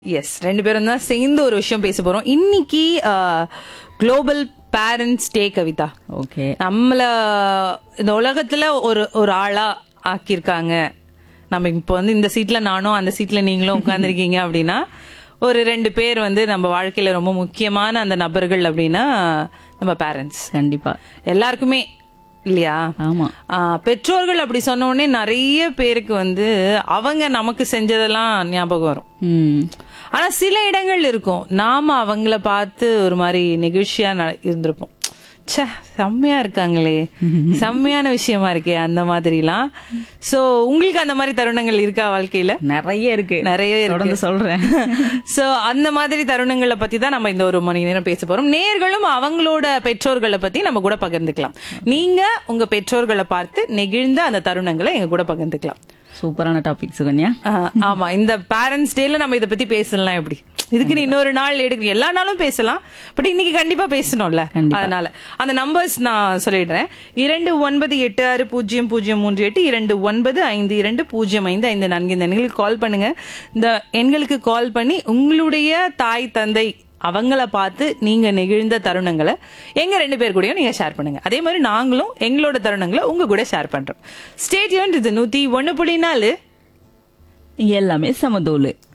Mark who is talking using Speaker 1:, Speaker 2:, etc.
Speaker 1: S ரெண்டு பேரும் தான் சேர்ந்து ஒரு விஷயம் பேச போறோம் இன்னைக்கு global parents day Kavitha
Speaker 2: okay
Speaker 1: நம்மள இந்த உலகத்துல ஒரு ஒரு ஆளா ஆக்கியிருக்காங்க நம்ம இப்போ வந்து இந்த சீட்ல நானும் அந்த சீட்ல நீங்களும் உட்கார்ந்துருக்கீங்க அப்படின்னா ஒரு ரெண்டு பேர் வந்து நம்ம வாழ்க்கையில ரொம்ப முக்கியமான அந்த நபர்கள் அப்படின்னா நம்ம பேரண்ட்ஸ்
Speaker 2: கண்டிப்பா
Speaker 1: எல்லாருக்குமே இல்லையா
Speaker 2: ஆமா
Speaker 1: ஆ, பெற்றோர்கள் அப்படி சொன்ன உடனே நிறைய பேருக்கு வந்து அவங்க நமக்கு செஞ்சதெல்லாம் ஞாபகம் வரும்
Speaker 2: ம்
Speaker 1: ஆனா சில இடங்கள் இருக்கும் நாம அவங்கள பார்த்து ஒரு மாதிரி நெகிழ்ச்சியா ந- இருந்திருப்போம் ச்சே செம்மையா இருக்காங்களே செம்மையான விஷயமா இருக்கே அந்த மாதிரிலாம் சோ உங்களுக்கு அந்த மாதிரி தருணங்கள் இருக்கா வாழ்க்கையில
Speaker 2: நிறைய இருக்கு
Speaker 1: நிறைய இருக்கு.
Speaker 2: தொடர்ந்து சொல்றேன்
Speaker 1: சோ அந்த மாதிரி தருணங்களை பத்தி தான் நம்ம இந்த ஒரு மணி நேரம் பேச போறோம் நேர்களும் அவங்களோட பெற்றோர்களை பத்தி நம்ம கூட பகிர்ந்துக்கலாம் நீங்க உங்க பெற்றோர்களை பார்த்து நெகிழ்ந்த அந்த தருணங்களை எங்க கூட பகிர்ந்துக்கலாம்
Speaker 2: சூப்பரான டாபிக் சுகன்யா
Speaker 1: ஆஹ் ஆமா இந்த பேரண்ட்ஸ் டேல நம்ம இத பத்தி பேசலாம் எப்படி இதுக்குன்னு இன்னொரு நாள் எடுக்க எல்லா நாளும் பேசலாம் பட் இன்னைக்கு கண்டிப்பா பேசணும்ல அதனால அந்த நம்பர்ஸ் நான் சொல்லிடுறேன் இரண்டு ஒன்பது எட்டு ஆறு பூஜ்ஜியம் பூஜ்ஜியம் மூன்று எட்டு இரண்டு ஒன்பது ஐந்து இரண்டு பூஜ்ஜியம் ஐந்து ஐந்து நான்கு இந்த எண்களுக்கு கால் பண்ணுங்க இந்த எண்களுக்கு கால் பண்ணி உங்களுடைய தாய் தந்தை அவங்கள பார்த்து நீங்க நெகிழ்ந்த தருணங்களை எங்க ரெண்டு பேர் கூடயும் நீங்க ஷேர் பண்ணுங்க அதே மாதிரி நாங்களும் எங்களோட தருணங்களை உங்க கூட ஷேர் பண்றோம் ஸ்டேடியம் இது நூத்தி ஒன்னு புள்ளி நாலு
Speaker 2: எல்லாமே சமதோலு